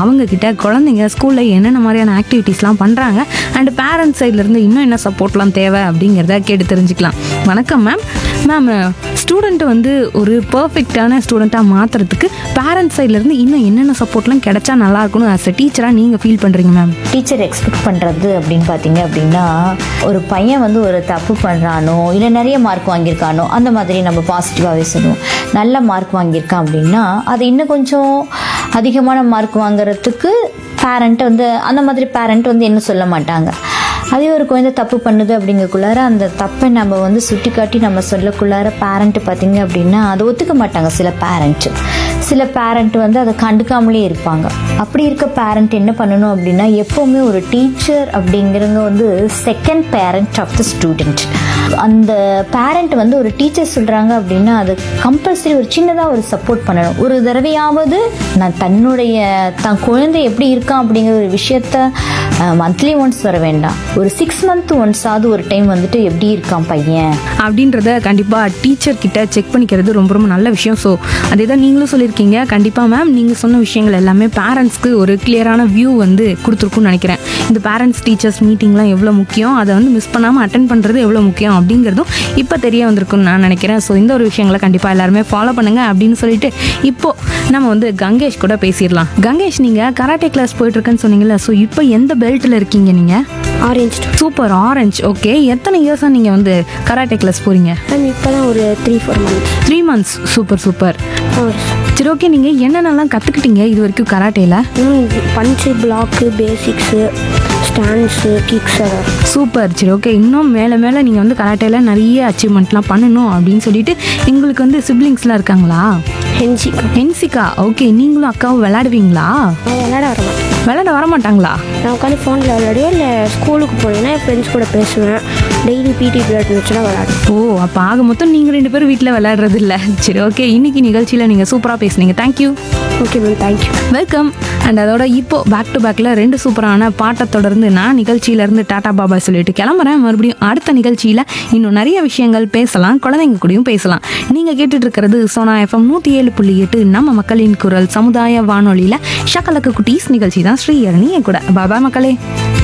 அவங்க கிட்ட குழந்தைங்க ஸ்கூலில் என்னென்ன மாதிரியான ஆக்டிவிட்டீஸ்லாம் பண்ணுறாங்க அண்ட் பேரண்ட்ஸ் சைட்லேருந்து இன்னும் என்ன சப்போர்ட்லாம் தேவை அப்படிங்கிறத கேட்டு தெரிஞ்சுக்கலாம் வணக்கம் மேம் மேம் ஸ்டூடெண்ட்டை வந்து ஒரு பர்ஃபெக்டான ஸ்டூடெண்ட்டாக மாற்றுறதுக்கு பேரண்ட்ஸ் சைட்லேருந்து இன்னும் என்னென்ன சப்போர்ட்லாம் கிடைச்சா நல்லா இருக்கும்னு ஆஸ் அ டீச்சராக நீங்கள் ஃபீல் பண்ணுறீங்க மேம் டீச்சர் எக்ஸ்பெக்ட் பண்ணுறது அப்படின்னு பார்த்தீங்க அப்படின்னா ஒரு பையன் வந்து ஒரு தப்பு பண்ணுறானோ இல்லை நிறைய மார்க் வாங்கியிருக்கானோ அந்த மாதிரி நம்ம பாசிட்டிவாகவே சொல்லுவோம் நல்ல மார்க் வாங்கியிருக்கான் அப்படின்னா அதை இன்னும் கொஞ்சம் அதிகமான மார்க் வாங்குறதுக்கு பேரண்ட் வந்து அந்த மாதிரி பேரண்ட் வந்து என்ன சொல்ல மாட்டாங்க அதே ஒரு குழந்தை தப்பு பண்ணுது அப்படிங்கக்குள்ளார அந்த தப்பை நம்ம வந்து சுட்டி காட்டி நம்ம சொல்லக்குள்ளார பேரண்ட் பார்த்தீங்க அப்படின்னா அதை ஒத்துக்க மாட்டாங்க சில பேரண்ட் சில பேரண்ட் வந்து அதை கண்டுக்காமலே இருப்பாங்க அப்படி இருக்க பேரண்ட் என்ன பண்ணணும் அப்படின்னா எப்போவுமே ஒரு டீச்சர் அப்படிங்கிறவங்க வந்து second parent of the student அந்த பேரண்ட் வந்து ஒரு டீச்சர் சொல்கிறாங்க அப்படின்னா அது கம்பல்சரி ஒரு சின்னதாக ஒரு சப்போர்ட் பண்ணணும் ஒரு தடவையாவது நான் தன்னுடைய தன் குழந்தை எப்படி இருக்கான் அப்படிங்கிற ஒரு விஷயத்த மந்த்லி ஒன்ஸ் வர வேண்டாம் ஒரு சிக்ஸ் மந்த் ஒன்ஸாவது ஒரு டைம் வந்துட்டு எப்படி இருக்கான் பையன் அப்படின்றத கண்டிப்பாக டீச்சர் கிட்ட செக் பண்ணிக்கிறது ரொம்ப ரொம்ப நல்ல விஷயம் ஸோ அதே தான் நீங்களும் சொல்லியிருக்கீங்க கண்டிப்பாக மேம் நீங்கள் சொன்ன விஷயங்கள் எல்லாமே பேரண்ட்ஸ்க்கு ஒரு கிளியரான வியூ வந்து கொடுத்துருக்குன்னு நினைக்கிறேன் இந்த பேரண்ட்ஸ் டீச்சர்ஸ் மீட்டிங்லாம் எவ்வளோ முக்கியம் அதை வந்து மிஸ் பண்ணாமல் அட்டன் பண்ணுறது எவ்வளோ முக்கியம் அப்படிங்கிறதும் இப்போ தெரிய வந்திருக்குன்னு நான் நினைக்கிறேன் ஸோ இந்த ஒரு விஷயங்களை கண்டிப்பாக எல்லாருமே ஃபாலோ பண்ணுங்க அப்படின்னு சொல்லிட்டு இப்போ நம்ம வந்து கங்கேஷ் கூட பேசிடலாம் கங்கேஷ் நீங்கள் கராட்டே கிளாஸ் போயிட்டுருக்கேன்னு சொன்னீங்கல்ல ஸோ இப்போ எந்த பெல்ட்டில் இருக்கீங்க நீங்கள் ஆரஞ்ச் சூப்பர் ஆரஞ்ச் ஓகே எத்தனை இயர்ஸாக நீங்கள் வந்து கராட்டே கிளாஸ் போகிறீங்க மேம் இப்போ தான் ஒரு three four months three months super super சரி ஓகே நீங்கள் என்னென்னலாம் கற்றுக்கிட்டீங்க இது வரைக்கும் கராட்டேல இன்னும் punch block basics stands kicks அதான் சூப்பர் சரி ஓகே இன்னும் மேலே மேலே நீங்கள் வந்து கராட்டேல நிறைய அச்சீவ்மெண்ட்லாம் பண்ணணும் அப்படின்னு சொல்லிட்டு எங்களுக்கு வந்து சிப்ளிங்ஸ்லாம் இருக்காங்களா ஹென்சி ஹென்சிகா ஓகே நீங்களும் அக்காவும் விளையாடுவீங்களா நான் விளையாட வர மாட்டேன் விளையாட வர மாட்டாங்களா நான் உட்காந்து ஃபோனில் விளையாடுவேன் இல்லை ஸ்கூலுக்கு போனேன்னா என் ஃப்ரெண்ட்ஸ் கூட பேசுவேன் டெய்லி பிடி பீரியட் இருந்துச்சுன்னா விளையாடுவேன் ஓ அப்போ ஆக மொத்தம் நீங்கள் ரெண்டு பேரும் வீட்டில் விளையாடுறது இல்லை சரி ஓகே இன்னைக்கு நிகழ்ச்சியில் நீங்கள் சூப்பராக பேசுனீங்க thank you okay ma'am thank you welcome and அதோட இப்போ பேக் டு பேக்கில் ரெண்டு சூப்பரான பாட்டை தொடர்ந்து நான் நிகழ்ச்சியிலேருந்து டாடா பாபா சொல்லிட்டு கிளம்புறேன் மறுபடியும் அடுத்த நிகழ்ச்சியில் இன்னும் நிறைய விஷயங்கள் பேசலாம் குழந்தைங்க கூடயும் பேசலாம் நீங்கள் கேட்டுட்டு இருக்கிறது சோனா எஃப்எம் நூற்றி ஏழு புள்ளி எட்டு நம்ம மக்களின் குரல் சமுதாய வானொலியில் ஷக்கலக்கு குட்டீஸ் நிகழ்ச்சி தான் ஸ்ரீயரணி என் கூட பாபா மக்களே